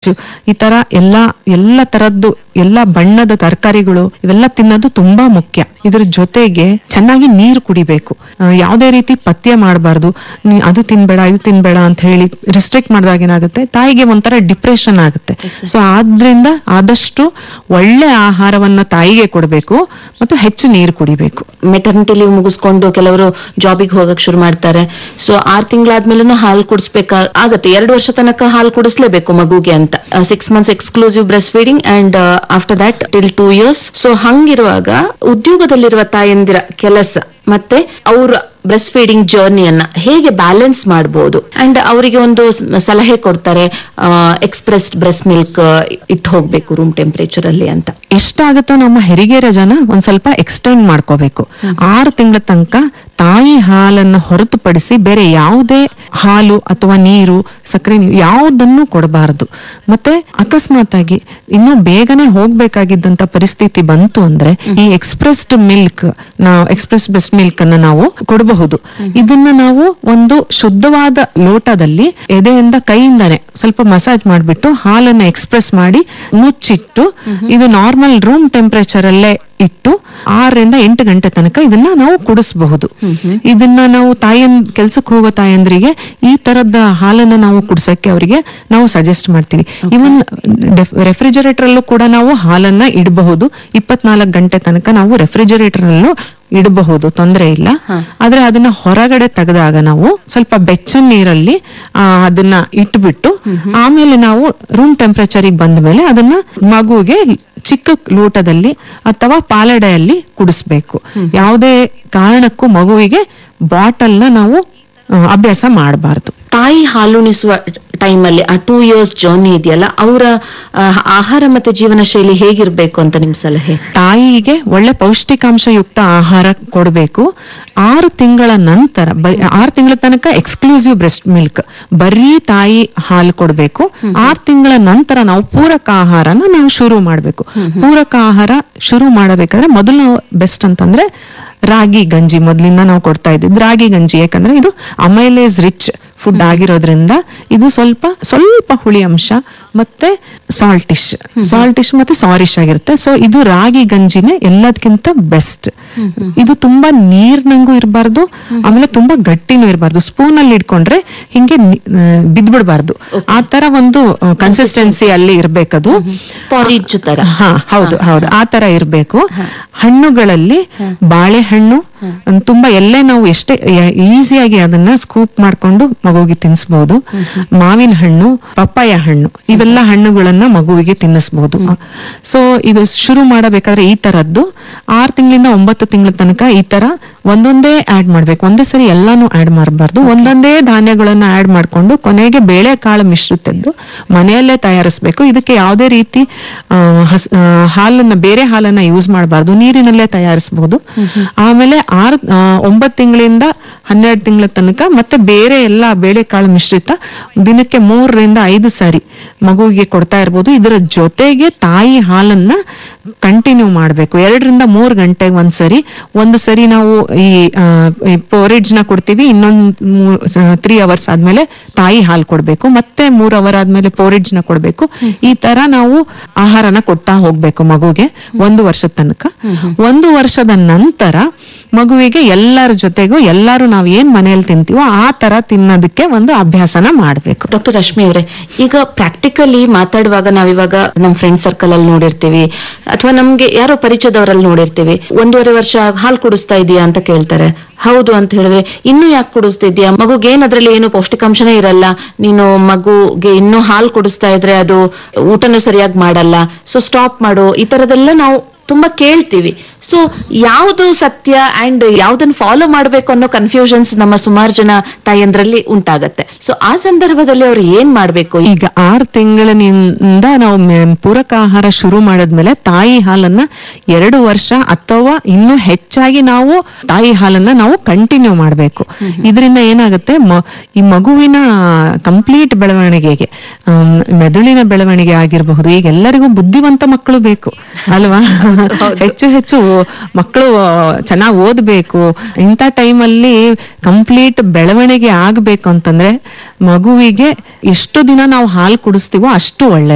cabbage ಈ ತರ ಎಲ್ಲಾ ಎಲ್ಲ ತರದ್ದು ಎಲ್ಲ ಬಣ್ಣದ ತರಕಾರಿಗಳು ಇವೆಲ್ಲ ತಿನ್ನೋದು ತುಂಬಾ ಮುಖ್ಯ ಇದ್ರ ಜೊತೆಗೆ ಚೆನ್ನಾಗಿ ನೀರು ಕುಡಿಬೇಕು ಆ, ಯಾವುದೇ ರೀತಿ ಪಥ್ಯ ಮಾಡಬಾರ್ದು ಅದು ತಿನ್ಬೇಡ ಇದು ತಿನ್ಬೇಡ ಅಂತ ಹೇಳಿ ರಿಸ್ಟ್ರಿಕ್ಟ್ ಮಾಡಿದಾಗ ಏನಾಗುತ್ತೆ ತಾಯಿಗೆ ಒಂಥರ ಡಿಪ್ರೆಷನ್ ಆಗುತ್ತೆ ಸೊ ಆದ್ರಿಂದ ಆದಷ್ಟು ಒಳ್ಳೆ ಆಹಾರವನ್ನ ತಾಯಿಗೆ ಕೊಡಬೇಕು ಮತ್ತು ಹೆಚ್ಚು ನೀರು ಕುಡಿಬೇಕು ಮೆಟರ್ನಿಟಿ ಲೀವ್ ಮುಗಿಸ್ಕೊಂಡು ಕೆಲವರು ಜಾಬಿಗೆ ಹೋಗಕ್ ಶುರು ಮಾಡ್ತಾರೆ ಸೊ ಆರ್ ತಿಂಗಳಾದ್ಮೇಲೆ ಹಾಲು ಕುಡಿಸ್ಬೇಕಾ ಆಗತ್ತೆ ಎರಡು ವರ್ಷ ತನಕ ಹಾಲು ಕುಡಿಸ್ಲೇಬೇಕು ಮಗುಗೆ ಅಂತ six months exclusive breast feeding and after that till two years so ಹಂಗಿರುವಾಗ ಉದ್ಯೋಗದಲ್ಲಿರುವ ತಾಯಂದಿರ ಕೆಲಸ ಮತ್ತೆ ಅವರ ಬ್ರೆಸ್ಟ್ ಫೀಡಿಂಗ್ ಜರ್ನಿಯನ್ನ ಹೇಗೆ ಬ್ಯಾಲೆನ್ಸ್ ಮಾಡಬಹುದು ಅಂಡ್ ಅವರಿಗೆ ಒಂದು ಸ- ಸಲಹೆ ಕೊಡ್ತಾರೆ ಎಕ್ಸ್ಪ್ರೆಸ್ ಬ್ರೆಸ್ಟ್ ಮಿಲ್ಕ್ ಇಟ್ಟು ಹೋಗ್ಬೇಕು ರೂಮ್ ಟೆಂಪರೇಚರ್ ಅಲ್ಲಿ ಅಂತ ಎಷ್ಟಾಗುತ್ತೋ ನಮ್ಮ ಹೆರಿಗೆ ರಜನ ಒಂದ್ ಸ್ವಲ್ಪ ಎಕ್ಸ್ಟೆಂಡ್ ಮಾಡ್ಕೋಬೇಕು ಆರು ತಿಂಗಳ ತನಕ ತಾಯಿ ಹಾಲನ್ನ ಹೊರತುಪಡಿಸಿ ಬೇರೆ ಯಾವುದೇ ಹಾಲು ಅಥವಾ ನೀರು ಸಕ್ಕರೆ ನೀರು ಯಾವುದನ್ನು ಕೊಡಬಾರದು ಮತ್ತೆ ಅಕಸ್ಮಾತ್ ಆಗಿ ಇನ್ನು ಬೇಗನೆ ಹೋಗ್ಬೇಕಾಗಿದ್ದಂತ ಪರಿಸ್ಥಿತಿ ಬಂತು ಅಂದ್ರೆ ಈ ಎಕ್ಸ್ಪ್ರೆಸ್ಡ್ ಮಿಲ್ಕ್ ನಾವು ಎಕ್ಸ್ಪ್ರೆಸ್ ಬೆಸ್ಟ್ ಮಿಲ್ಕ್ ಅನ್ನ ನಾವು ಕೊಡಬಹುದು ಇದನ್ನ ನಾವು ಒಂದು ಶುದ್ಧವಾದ ಲೋಟದಲ್ಲಿ ಎದೆಯಿಂದ ಕೈಯಿಂದಾನೆ ಸ್ವಲ್ಪ ಮಸಾಜ್ ಮಾಡ್ಬಿಟ್ಟು ಹಾಲನ್ನ ಎಕ್ಸ್ಪ್ರೆಸ್ ಮಾಡಿ ಮುಚ್ಚಿಟ್ಟು ಇದು ನಾರ್ಮಲ್ ರೂಮ್ ಟೆಂಪರೇಚರ್ ಅಲ್ಲೇ ಇಟ್ಟು ಆರರಿಂದ ಎಂಟು ಗಂಟೆ ತನಕ ಇದನ್ನ ನಾವು ಕುಡಿಸಬಹುದು ಇದನ್ನ ನಾವು ತಾಯನ್ ಕೆಲ್ಸಕ್ಕೆ ಹೋಗೋ ತಾಯಂದ್ರಿಗೆ ಈ ತರದ ಹಾಲನ್ನ ನಾವು ಕುಡ್ಸಕ್ಕೆ ಅವರಿಗೆ ನಾವು ಸಜೆಸ್ಟ್ ಮಾಡ್ತೀವಿ ಇವನ್ ರೆಫ್ರಿಜರೇಟರ್ ಅಲ್ಲೂ ಕೂಡ ನಾವು ಹಾಲನ್ನ ಇಡಬಹುದು ಇಪ್ಪತ್ನಾಲ್ಕು ಗಂಟೆ ತನಕ ನಾವು ರೆಫ್ರಿಜರೇಟರ್ ಅಲ್ಲೂ ಇಡಬಹುದು ತೊಂದರೆ ಇಲ್ಲ ಆದ್ರೆ ಅದನ್ನ ಹೊರಗಡೆ ತೆಗೆದಾಗ ನಾವು ಸ್ವಲ್ಪ ಬೆಚ್ಚನ್ ನೀರಲ್ಲಿ ಆ, ಅದನ್ನ ಇಟ್ಬಿಟ್ಟು ಆಮೇಲೆ ನಾವು ರೂಮ್ ಟೆಂಪರೇಚರ್ ಬಂದ ಮೇಲೆ ಅದನ್ನ ಮಗುಗೆ ಚಿಕ್ಕ ಲೋಟದಲ್ಲಿ ಅಥವಾ ಪಾಲಡೆಯಲ್ಲಿ ಕುಡಿಸ್ಬೇಕು ಯಾವುದೇ ಕಾರಣಕ್ಕೂ ಮಗುವಿಗೆ ಬಾಟಲ್ನ ನಾವು ಆ, ಅಭ್ಯಾಸ ಮಾಡಬಾರ್ದು ತಾಯಿ ಹಾಲುಣಿಸುವ ಟೈಮಲ್ಲಿ ಆ ಟೂ ಇಯರ್ಸ್ ಜರ್ನಿ ಇದೆಯಲ್ಲ ಅವರ ಆಹಾರ ಮತ್ತೆ ಜೀವನ ಶೈಲಿ ಹೇಗಿರ್ಬೇಕು ಅಂತ ನಿಮ್ ಸಲಹೆ ತಾಯಿಗೆ ಒಳ್ಳೆ ಪೌಷ್ಟಿಕಾಂಶಯುಕ್ತ ಆಹಾರ ಕೊಡಬೇಕು ಆರು ತಿಂಗಳ ನಂತರ ಬರೀ ಆರು ತಿಂಗಳ ತನಕ ಎಕ್ಸ್ಕ್ಲೂಸಿವ್ ಬ್ರೆಸ್ಟ್ ಮಿಲ್ಕ್ ಬರೀ ತಾಯಿ ಹಾಲು ಕೊಡಬೇಕು ಆರು ತಿಂಗಳ ನಂತರ ನಾವು ಪೂರಕ ಆಹಾರನ ನಾವು ಶುರು ಮಾಡಬೇಕು ಪೂರಕ ಆಹಾರ ಶುರು ಮಾಡಬೇಕಾದ್ರೆ ಮೊದಲು ನಾವು ಬೆಸ್ಟ್ ಅಂತಂದ್ರೆ ರಾಗಿ ಗಂಜಿ ಮೊದಲಿಂದ ನಾವು ಕೊಡ್ತಾ ಇದ್ದಿದ್ದು ರಾಗಿ ಗಂಜಿ ಯಾಕಂದ್ರೆ ಇದು ಅಮೈಲೇಸ್ ರಿಚ್ ಫುಡ್ ಆಗಿರೋದ್ರಿಂದ ಇದು ಸ್ವಲ್ಪ ಸ್ವಲ್ಪ ಹುಳಿ ಅಂಶ ಮತ್ತೆ ಸಾಲ್ಟಿಶ್ ಸಾಲ್ಟಿಶ್ ಮತ್ತೆ ಸಾರಿಶ್ ಆಗಿರುತ್ತೆ ಸೊ ಇದು ರಾಗಿ ಗಂಜಿನೇ ಎಲ್ಲದಕ್ಕಿಂತ ಬೆಸ್ಟ್ ಇದು ತುಂಬಾ ನೀರ್ನಂಗೂ ಇರಬಾರ್ದು ಆಮೇಲೆ ತುಂಬಾ ಗಟ್ಟಿನೂ ಇರಬಾರ್ದು ಸ್ಪೂನ್ ಅಲ್ಲಿ ಇಟ್ಕೊಂಡ್ರೆ ಹಿಂಗೆ ನಿ- ಆ, ಬಿದ್ಬಿಡ್ಬಾರ್ದು ಆ ತರ ಒಂದು ಕನ್ಸಿಸ್ಟೆನ್ಸಿ ಅಲ್ಲಿ ಇರ್ಬೇಕದು ಪಾರಿಜ್ ತರ ಹಾ ಹೌದು ಹೌದು ಆ ತರ ಇರ್ಬೇಕು ಹಣ್ಣುಗಳಲ್ಲಿ ಬಾಳೆಹಣ್ಣು ಅಹ್, ತುಂಬಾ ಎಲ್ಲೇ ನಾವು ಎಷ್ಟೇ ಈಸಿಯಾಗಿ ಅದನ್ನ ಸ್ಕೂಪ್ ಮಾಡ್ಕೊಂಡು ಮಗುವಿಗೆ ತಿನ್ನಿಸಬಹುದು ಮಾವಿನ ಹಣ್ಣು ಪಪ್ಪಾಯ ಹಣ್ಣು ಇವೆಲ್ಲ ಹಣ್ಣುಗಳನ್ನ ಮಗುವಿಗೆ ತಿನ್ನಿಸಬಹುದು ಸೊ ಇದು ಶುರು ಮಾಡಬೇಕಾದ್ರೆ ಈ ತರದ್ದು ಆರು ತಿಂಗಳಿಂದ ಒಂಬತ್ತು ತಿಂಗಳ ತನಕ ಈ ತರ ಒಂದೊಂದೇ ಆಡ್ ಮಾಡ್ಬೇಕು ಒಂದೇ ಸರಿ ಎಲ್ಲಾನು ಆಡ್ ಮಾಡಬಾರ್ದು ಒಂದೊಂದೇ ಧಾನ್ಯಗಳನ್ನ ಆಡ್ ಮಾಡ್ಕೊಂಡು ಕೊನೆಗೆ ಬೇಳೆಕಾಳು ಮಿಶ್ರಿತದ್ದು ಮನೆಯಲ್ಲೇ ತಯಾರಿಸಬೇಕು ಇದಕ್ಕೆ ಯಾವುದೇ ರೀತಿ ಆ, ಹಸ್- ಆ, ಹಾಲನ್ನ ಬೇರೆ ಹಾಲನ್ನ ಯೂಸ್ ಮಾಡಬಾರ್ದು ನೀರಿನಲ್ಲೇ ತಯಾರಿಸಬಹುದು ಆಮೇಲೆ ಆರು ಆ, ಒಂಬತ್ತು ತಿಂಗಳಿಂದ ಹನ್ನೆರಡು ತಿಂಗಳ ತನಕ ಮತ್ತೆ ಬೇರೆ ಎಲ್ಲ ಬೇಳೆಕಾಳು ಮಿಶ್ರಿತ ದಿನಕ್ಕೆ ಮೂರರಿಂದ ಐದು ಸಾರಿ ಮಗುವಿಗೆ ಕೊಡ್ತಾ ಇರ್ಬೋದು ಇದರ ಜೊತೆಗೆ ತಾಯಿ ಹಾಲನ್ನ ಕಂಟಿನ್ಯೂ ಮಾಡಬೇಕು ಎರಡರಿಂದ ಮೂರು ಗಂಟೆಗೆ ಒಂದ್ಸರಿ ಒಂದು ಸರಿ ನಾವು ಈ ಪೋರೇಜ್ ನ ಕೊಡ್ತೀವಿ ಇನ್ನೊಂದು ತ್ರೀ ಅವರ್ಸ್ ಆದ್ಮೇಲೆ ತಾಯಿ ಹಾಲು ಕೊಡ್ಬೇಕು ಮತ್ತೆ ಮೂರ್ ಅವರ್ ಆದ್ಮೇಲೆ ಪೋರೇಜ್ ನ ಕೊಡ್ಬೇಕು ಈ ತರ ನಾವು ಆಹಾರನ ಕೊಡ್ತಾ ಹೋಗ್ಬೇಕು ಮಗುಗೆ ಒಂದು ವರ್ಷದ ತನಕ ಒಂದು ವರ್ಷದ ನಂತರ ಮಗುವಿಗೆ ಎಲ್ಲರ ಜೊತೆಗೂ ಎಲ್ಲಾರು ನಾವ್ ಏನ್ ಮನೆಯಲ್ಲಿ ತಿಂತೀವೋ ಆ ತರ ತಿನ್ನೋದಕ್ಕೆ ಒಂದು ಅಭ್ಯಾಸನ ಮಾಡ್ಬೇಕು ಡಾಕ್ಟರ್ ರಶ್ಮಿ ಅವರೇ ಈಗ ಪ್ರಾಕ್ಟಿಕಲಿ ಮಾತಾಡುವಾಗ ನಾವಿವಾಗ ನಮ್ಮ ಫ್ರೆಂಡ್ ಸರ್ಕಲ್ ಅಲ್ಲಿ ನೋಡಿರ್ತೀವಿ ಅಥವಾ ನಮ್ಗೆ ಯಾರೋ ಪರಿಚಯದವರಲ್ಲಿ ನೋಡಿರ್ತೀವಿ ಒಂದೂವರೆ ವರ್ಷ ಹಾಲು ಕುಡಿಸ್ತಾ ಇದೀಯಾ ಅಂತ ಕೇಳ್ತಾರೆ ಹೌದು ಅಂತ ಹೇಳಿದ್ರೆ ಇನ್ನು ಯಾಕೆ ಕುಡಿಸ್ತಿದ್ಯಾ ಮಗುಗೆ ಏನ್ ಅದ್ರಲ್ಲಿ ಏನು ಪೌಷ್ಟಿಕಾಂಶನೇ ಇರಲ್ಲ ನೀನು ಮಗುಗೆ ಇನ್ನೂ ಹಾಲು ಕುಡಿಸ್ತಾ ಇದ್ರೆ ಅದು ಊಟನೂ ಸರಿಯಾಗಿ ಮಾಡಲ್ಲ ಸೊ ಸ್ಟಾಪ್ ಮಾಡು ಈ ತರದೆಲ್ಲ ನಾವು ತುಂಬಾ ಕೇಳ್ತೀವಿ ಸೊ ಯಾವುದು ಸತ್ಯ ಅಂಡ್ ಯಾವ್ದನ್ನ ಫಾಲೋ ಮಾಡ್ಬೇಕು ಅನ್ನೋ ಕನ್ಫ್ಯೂಷನ್ಸ್ ನಮ್ಮ ಸುಮಾರು ಜನ ತಾಯಂದ್ರಲ್ಲಿ ಉಂಟಾಗತ್ತೆ ಸೊ ಆ ಸಂದರ್ಭದಲ್ಲಿ ಅವ್ರು ಏನ್ ಮಾಡ್ಬೇಕು ಈಗ ಆರು ತಿಂಗಳಿನಿಂದ ನಾವು ಮೆ- ಪೂರಕ ಆಹಾರ ಶುರು ಮಾಡಿದ್ಮೇಲೆ ತಾಯಿ ಹಾಲನ್ನ ಎರಡು ವರ್ಷ ಅಥವಾ ಇನ್ನೂ ಹೆಚ್ಚಾಗಿ ನಾವು ತಾಯಿ ಹಾಲನ್ನ ನಾವು ಕಂಟಿನ್ಯೂ ಮಾಡಬೇಕು ಇದರಿಂದ ಏನಾಗುತ್ತೆ ಮ- ಈ ಮಗುವಿನ ಕಂಪ್ಲೀಟ್ ಬೆಳವಣಿಗೆಗೆ ಆಮ್, ಮೆದುಳಿನ ಬೆಳವಣಿಗೆ ಆಗಿರಬಹುದು ಈಗ ಎಲ್ಲರಿಗೂ ಬುದ್ಧಿವಂತ ಮಕ್ಕಳು ಬೇಕು ಅಲ್ವಾ ಹೆಚ್ಚು ಹೆಚ್ಚು ಮಕ್ಕಳು ಚೆನ್ನಾಗಿ ಓದ್ಬೇಕು ಇಂಥ ಟೈಮಲ್ಲಿ ಕಂಪ್ಲೀಟ್ ಬೆಳವಣಿಗೆ ಆಗ್ಬೇಕು ಅಂತಂದ್ರೆ ಮಗುವಿಗೆ ಎಷ್ಟು ದಿನ ನಾವು ಹಾಲು ಕುಡಿಸ್ತೀವೋ ಅಷ್ಟು ಒಳ್ಳೆ